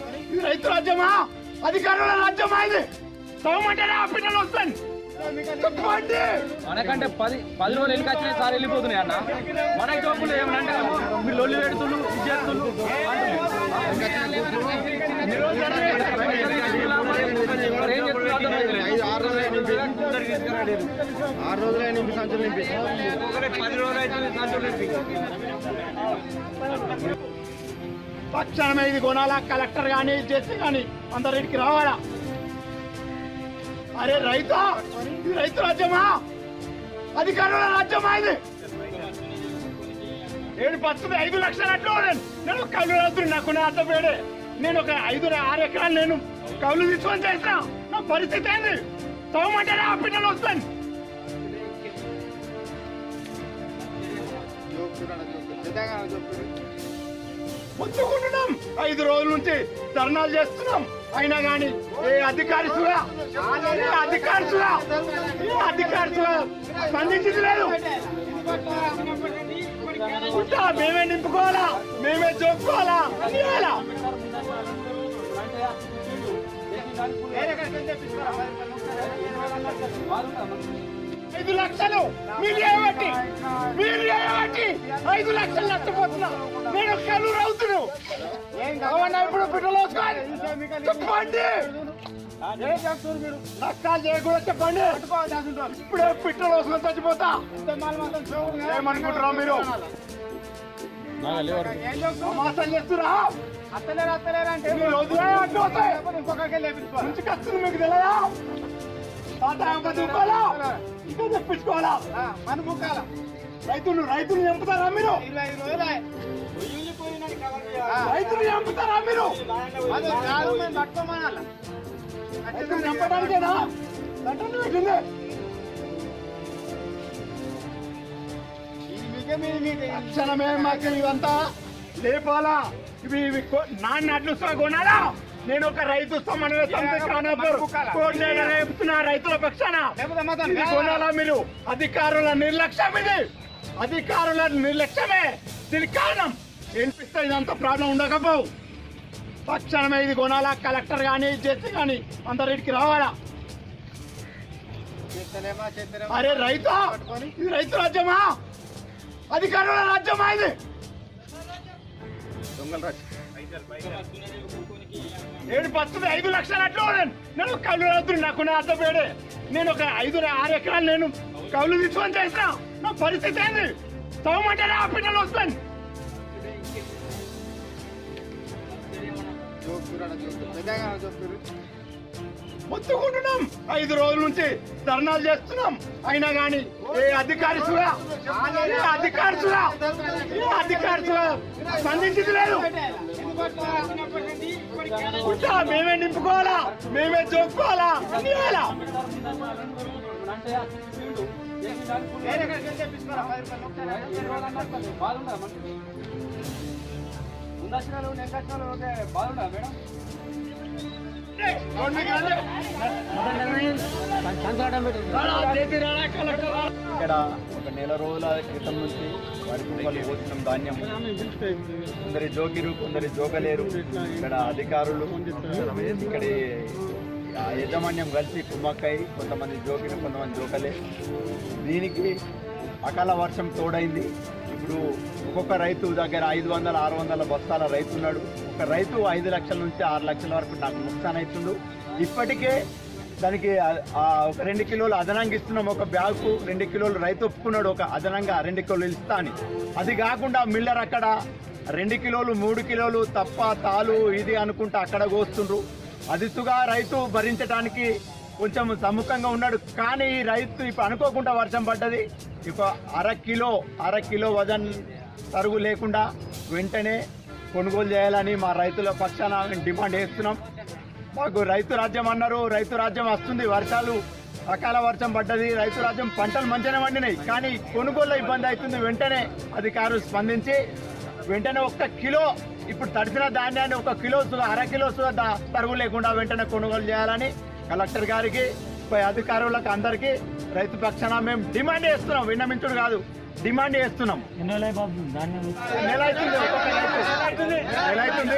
ఇది రైతు రాజ్యమా అధికారుల రాజ్యమా ఇది తోమంటేనే ఆ పిల్లలు వస్తాను చెప్పండి మనకంటే పది పది రోజులు వెళ్ళి వచ్చినాయి సార్ వెళ్ళిపోతున్నాయి అన్న మనకి చూపులు ఏమనంటే మీరు లొల్లి పెడుతున్నారు ఇది చేస్తున్నారు మరి ఏం చేస్తున్నారు అర్థమైతలేదు. ఆరు రోజులైన నింపి సంచులు నింపి పది రోజులు అయితే సంచులు నింపి. తక్షణమే ఇది కొనాలా కలెక్టర్ గాని జెసి గాని అందరికి రావాలా అరే రైతా ఇది రైతు రాజ్యమా అధికారుల రాజ్యమా ఇది ఏడు పచ్చుది ఐదు లక్షలు అట్లా ఉన్నాను. నేను ఒక కౌలు రాత్రి నాకు అర్థ పేడే నేను ఒక ఐదు ఆరు ఎకరాలు నేను కౌలు తీసుకొని చేసిన నా పరిస్థితి ఏంది తోమంటేనే ఆ పిల్లలు వస్తాను మొత్తుకుంటున్నాం ఐదు రోజుల నుంచి ధర్నాలు చేస్తున్నాం అయినా గాని ఏ అధికారి సుగా ఏ అధికారి సుగా ఏ అధికారి సుగా స్పందించింది లేదు ఉంటా, మేమే నింపుకోవాలా మేమే చూపుకోవాలా చేయాలా ఐదు లక్షలు మీరు చేయబట్టి మీరు చేయబట్టి ఐదు లక్షలు నష్టపోతున్నా నేను కళ్ళు రవుతును అవునా ఇప్పుడు బిడ్డలు వస్తాను చెప్పండి నష్టాలు చేయకూడదు చెప్పండి ఇప్పుడే పిట్టలు వస్తున్నా చచ్చిపోతా ఏమనుకుంటున్నావు మీరు మాసాలు చేస్తున్నా అత్తలేరు అత్తలేరు అంటే మీరు వదిలే అడ్డు వస్తాయి ఇంకొకరికి లేపించుకోవాలి మంచి కష్టం మీకు తెలియదా తాత చూసుకోవాలా ఇంకా తెప్పించుకోవాలా మన ముక్కాల రైతులు రైతులు చంపుతారా మీరు ఇరవై ఐదు రోజులు రైతులు చంపుతారా మీరు అది కాదు మేము పట్టుకోమనాల రైతులు చంపడానికేనా దండలు పెట్టింది మీకే మీ మీకు తక్షణమే మాకు ఇవంతా లేపాలా ఇవి ఇవి కొ- నాన్న అడ్లు కొనాలా నేను ఒక రైతు సమన్వయ సమితి కానప్పుడు కోఆర్డినేటర్ చెప్తున్నా రైతుల పక్షాన లేకపోతే మాత్రం ఇది కొనాలా మీరు అధికారుల నిర్లక్ష్యం ఇది అధికారుల నిర్లక్ష్యమే దీనికి కారణం వినిపిస్తే ఇదంతా ప్రాబ్లం ఉండకపోవు తక్షణమే ఇది కొనాలా కలెక్టర్ గాని జడ్జి గాని అందరికి రావాలా చేస్తలేమా చేస్తలేమా అరే రైతా ఇది రైతు రాజ్యమా అధికారుల రాజ్యమా ఇది దొంగల రాజు ఏడు పచ్చుది ఐదు లక్షలు అట్లా ఉన్నాను. నేను ఒక కౌలు రాత్రి నాకు అర్థ పేడే నేను ఒక ఐదు ఆరు ఎకరాలు నేను కౌలు తీసుకొని చేసిన నా పరిస్థితి ఏంది తోమంటేనే ఆ పిల్లలు వస్తాను జోకురాడ జోకు పెద్దగా జోకురు మొత్తుకుంటున్నాం ఐదు రోజుల నుంచి ధర్నాలు చేస్తున్నాం అయినా గాని ఏ అధికారి సుగా ఏ అధికారి సుగా ఏ అధికారి సుగా స్పందించింది లేదు ఉంటా, మేమే నింపుకోవాలా మేమే చూపుకోవాలా చేయాలా ముందచ్చినాలు నెక్కచ్చినాలు ఓకే బాగుందా మేడం ఇక్కడ ఒక నెల రోజుల క్రితం నుంచి వరి కుప్పలు పోతున్నాం ధాన్యం కొందరి జోకిరు కొందరి జోకలేరు ఇక్కడ అధికారులు ఇక్కడ ఆ యాజమాన్యం కలిసి కుమ్మక్కై కొంతమంది జోకిరు కొంతమంది జోకలే దీనికి అకాల వర్షం తోడైంది ఇప్పుడు ఒక్కొక్క రైతు దగ్గర ఐదు వందల ఆరు వందల బస్తాల రైతు ఉన్నాడు ఒక రైతు ఐదు లక్షల నుంచి ఆరు లక్షల వరకు నాకు నుక్సాన్ అవుతుండు ఇప్పటికే దానికి ఆ- ఆ ఒక రెండు కిలోలు అదనంగా ఇస్తున్నాం ఒక బ్యాగ్కు రెండు కిలోలు రైతు ఒప్పుకున్నాడు ఒక అదనంగా రెండు కిలోలు ఇస్తా అని అది కాకుండా మిల్లర్ అక్కడ రెండు కిలోలు మూడు కిలోలు తప్ప తాలు ఇది అనుకుంటా అక్కడ కోస్తుండ్రు అదితుగా రైతు భరించడానికి కొంచెం సముఖంగా ఉన్నాడు కానీ ఈ రైతు ఇప్పుడు అనుకోకుండా వర్షం పడ్డది ఇక అర కిలో అర కిలో వజన్ తరుగు లేకుండా వెంటనే కొనుగోలు చేయాలని మా రైతుల పక్షాన మేము డిమాండ్ చేస్తున్నాం మాకు రైతు రాజ్యం అన్నారు రైతు రాజ్యం వస్తుంది వర్షాలు అకాల వర్షం పడ్డది రైతు రాజ్యం పంటలు మంచిగానే పండినాయి కానీ కొనుగోలులో ఇబ్బంది అవుతుంది వెంటనే అధికారులు స్పందించి వెంటనే ఒక్క కిలో ఇప్పుడు తడిసిన ధాన్యాన్ని ఒక కిలో సు- అర కిలో సు- దా- తరుగు లేకుండా వెంటనే కొనుగోలు చేయాలని కలెక్టర్ గారికి పై అధికారులకు అందరికీ రైతు పక్షాన మేము డిమాండ్ చేస్తున్నాం విన్నమించుడు కాదు డిమాండ్ చేస్తున్నాం నెల అవుతుంది ఒక్కొక్క రైతు నెల అవుతుంది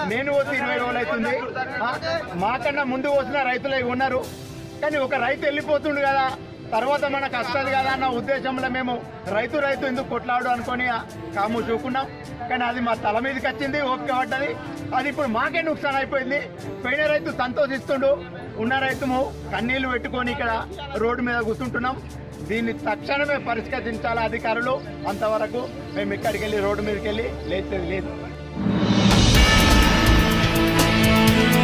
నేను వచ్చి ఇరవై రోజులు అవుతుంది ఆ, మాకన్నా ముందు వచ్చిన రైతులే ఉన్నారు కానీ ఒక రైతు వెళ్ళిపోతుండు కదా తర్వాత మనకు వస్తుంది కదా అన్న ఉద్దేశంలో మేము రైతు రైతు ఎందుకు కొట్లాడు అనుకొని ఆ కాము చూకున్నాం కానీ అది మా తల మీదకి వచ్చింది ఓపిక పడ్డది అది ఇప్పుడు మాకే నుక్సాన్ అయిపోయింది పోయిన రైతు సంతోషిస్తుండు ఉన్న రైతుము కన్నీళ్లు పెట్టుకొని ఇక్కడ రోడ్డు మీద కూర్చుంటున్నాం దీన్ని తక్షణమే పరిష్కరించాలి అధికారులు అంతవరకు మేము ఇక్కడికి వెళ్ళి రోడ్డు మీదకి వెళ్ళి లేదు లేదు